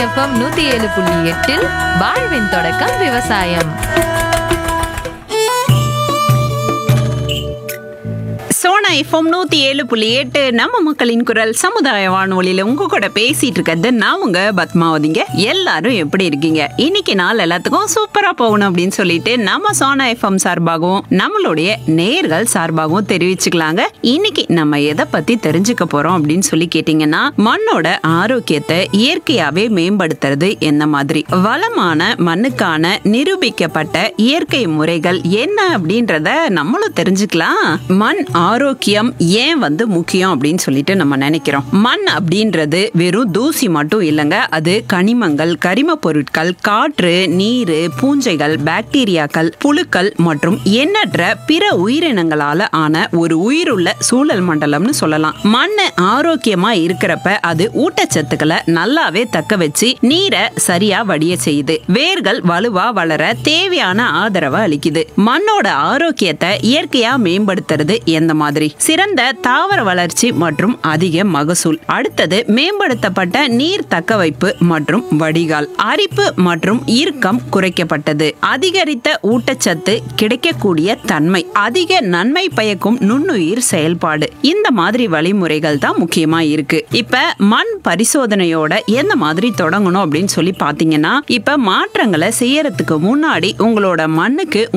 FM நூத்தி ஏழு புள்ளி எட்டில் வாழ்வின் தொடக்கம் விவசாயம் சோனா எஃப்எம் நூத்தி ஏழு புள்ளி எட்டு நம்ம மக்களின் குரல் சமுதாய வானொலியில உங்க கூட பேசிட்டு இருக்கிறது நான் உங்க பத்மாவதிங்க எல்லாரும் எப்படி இருக்கீங்க இன்னைக்கு நாள் எல்லாத்துக்கும் சூப்பரா போகணும் அப்படின்னு சொல்லிட்டு நம்ம சோனா எஃப்எம் சார்பாகவும் நம்மளுடைய நேர்கள் சார்பாகவும் தெரிவிச்சுக்கலாங்க இன்னைக்கு நம்ம எதை பத்தி தெரிஞ்சுக்க போறோம் அப்படின்னு சொல்லி கேட்டீங்கன்னா மண்ணோட ஆரோக்கியத்தை இயற்கையாவே மேம்படுத்துறது என்ன மாதிரி வளமான மண்ணுக்கான நிரூபிக்கப்பட்ட இயற்கை முறைகள் என்ன அப்படின்றத நம்மளும் தெரிஞ்சுக்கலாம் மண் ஆரோக்கியம் ஏன் வந்து முக்கியம் அப்படின்னு சொல்லிட்டு நம்ம நினைக்கிறோம் மண் அப்படின்றது வெறும் தூசி மட்டும் இல்லைங்க அது கனிமங்கள் கரிம பொருட்கள் காற்று நீர் பூஞ்சைகள் பாக்டீரியாக்கள் புழுக்கள் மற்றும் எண்ணற்ற பிற உயிரினங்களால ஆன ஒரு உயிருள்ள சூழல் மண்டலம்னு சொல்லலாம் மண் ஆரோக்கியமா இருக்கிறப்ப அது ஊட்டச்சத்துக்களை நல்லாவே தக்க வச்சு நீரை சரியா வடிய செய்யுது வேர்கள் வலுவா வளர தேவையான ஆதரவை அளிக்குது மண்ணோட ஆரோக்கியத்தை இயற்கையா மேம்படுத்துறது எந்த மாதிரி சிறந்த தாவர வளர்ச்சி மற்றும் அதிக மகசூல் அடுத்தது மேம்படுத்தப்பட்ட நீர் தக்க வைப்பு மற்றும் வடிகால் அரிப்பு மற்றும் ஈர்க்கம் குறைக்கப்பட்டது அதிகரித்த ஊட்டச்சத்து கிடைக்கக்கூடிய தன்மை அதிக நன்மை பயக்கும் நுண்ணுயிர் செயல்பாடு இந்த மாதிரி வழிமுறைகள் தான் முக்கியமா இருக்கு இப்ப மண் பரிசோதனையோட எந்த மாதிரி தொடங்கணும் அப்படின்னு சொல்லி பாத்தீங்கன்னா இப்ப மாற்றங்களை செய்யறதுக்கு முன்னாடி உங்களோட மண்ணுக்கு